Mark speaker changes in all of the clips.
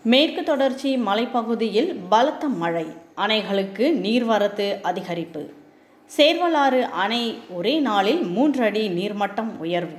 Speaker 1: மேற்கு தொடர்ச்சி மலைப்பகுதியில் பலத்த மழை அணைகளுக்கு நீர்வரத்து அதிகரிப்பு சேர்வலாறு அணை ஒரே நாளில் மூன்று அடி நீர்மட்டம் உயர்வு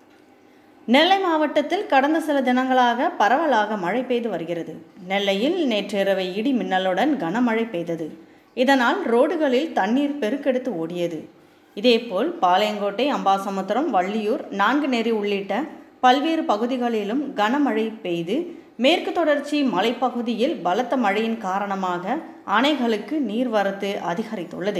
Speaker 1: நெல்லை மாவட்டத்தில் கடந்த சில தினங்களாக பரவலாக மழை பெய்து வருகிறது நெல்லையில் நேற்றிரவு இடி மின்னலுடன் கனமழை பெய்தது இதனால் ரோடுகளில் தண்ணீர் பெருக்கெடுத்து ஓடியது இதேபோல் பாளையங்கோட்டை அம்பாசமுத்திரம் வள்ளியூர் நான்குநேரி உள்ளிட்ட பல்வேறு பகுதிகளிலும் கனமழை பெய்து மேற்கு தொடர்ச்சி மலைப்பகுதியில் பலத்த மழையின் காரணமாக அணைகளுக்கு நீர்வரத்து அதிகரித்துள்ளது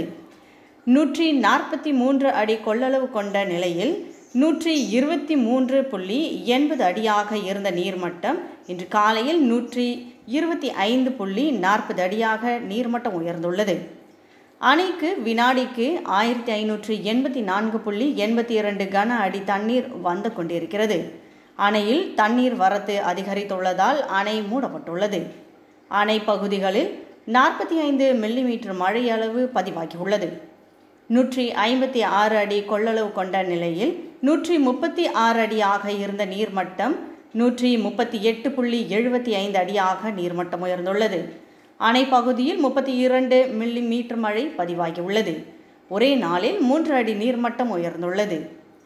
Speaker 1: நூற்றி நாற்பத்தி மூன்று அடி கொள்ளளவு கொண்ட நிலையில் நூற்றி இருபத்தி மூன்று புள்ளி எண்பது அடியாக இருந்த நீர்மட்டம் இன்று காலையில் நூற்றி இருபத்தி ஐந்து புள்ளி நாற்பது அடியாக நீர்மட்டம் உயர்ந்துள்ளது அணைக்கு வினாடிக்கு ஆயிரத்தி ஐநூற்று எண்பத்தி நான்கு புள்ளி எண்பத்தி இரண்டு கன அடி தண்ணீர் வந்து கொண்டிருக்கிறது அணையில் தண்ணீர் வரத்து அதிகரித்துள்ளதால் அணை மூடப்பட்டுள்ளது அணை பகுதிகளில் நாற்பத்தி ஐந்து மில்லிமீட்டர் மழை அளவு பதிவாகியுள்ளது நூற்றி ஐம்பத்தி ஆறு அடி கொள்ளளவு கொண்ட நிலையில் நூற்றி முப்பத்தி ஆறு அடியாக இருந்த நீர்மட்டம் நூற்றி முப்பத்தி எட்டு புள்ளி எழுபத்தி ஐந்து அடியாக நீர்மட்டம் உயர்ந்துள்ளது அணை பகுதியில் முப்பத்தி இரண்டு மில்லி மீட்டர் மழை பதிவாகியுள்ளது ஒரே நாளில் மூன்று அடி நீர்மட்டம் உயர்ந்துள்ளது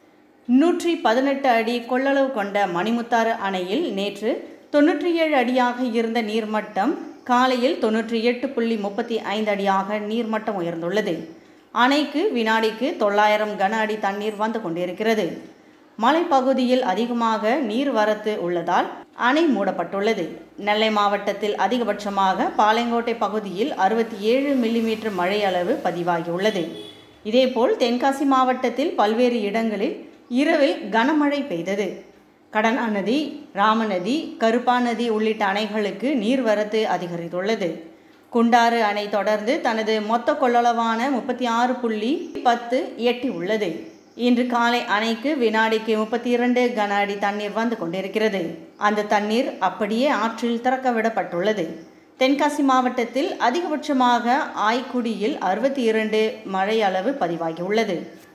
Speaker 1: நூற்றி பதினெட்டு அடி கொள்ளளவு கொண்ட மணிமுத்தாறு அணையில் நேற்று தொன்னூற்றி ஏழு அடியாக இருந்த நீர்மட்டம் காலையில் தொன்னூற்றி எட்டு புள்ளி முப்பத்தி ஐந்து அடியாக நீர்மட்டம் உயர்ந்துள்ளது அணைக்கு வினாடிக்கு தொள்ளாயிரம் கன அடி தண்ணீர் வந்து கொண்டிருக்கிறது மலைப்பகுதியில் அதிகமாக நீர் வரத்து உள்ளதால் அணை மூடப்பட்டுள்ளது நெல்லை மாவட்டத்தில் அதிகபட்சமாக பாளையங்கோட்டை பகுதியில் அறுபத்தி ஏழு மில்லிமீட்டர் மழை அளவு பதிவாகியுள்ளது இதேபோல் தென்காசி மாவட்டத்தில் பல்வேறு இடங்களில் இரவில் கனமழை பெய்தது கடனா நதி ராமநதி கருப்பா நதி உள்ளிட்ட அணைகளுக்கு நீர்வரத்து அதிகரித்துள்ளது குண்டாறு அணை தொடர்ந்து தனது மொத்த கொள்ளளவான முப்பத்தி ஆறு புள்ளி பத்து எட்டி உள்ளது இன்று காலை அணைக்கு வினாடிக்கு முப்பத்தி இரண்டு கன அடி தண்ணீர் வந்து கொண்டிருக்கிறது அந்த தண்ணீர் அப்படியே ஆற்றில் திறக்க விடப்பட்டுள்ளது தென்காசி மாவட்டத்தில் அதிகபட்சமாக ஆய்க்குடியில் அறுபத்தி இரண்டு மழை அளவு பதிவாகியுள்ளது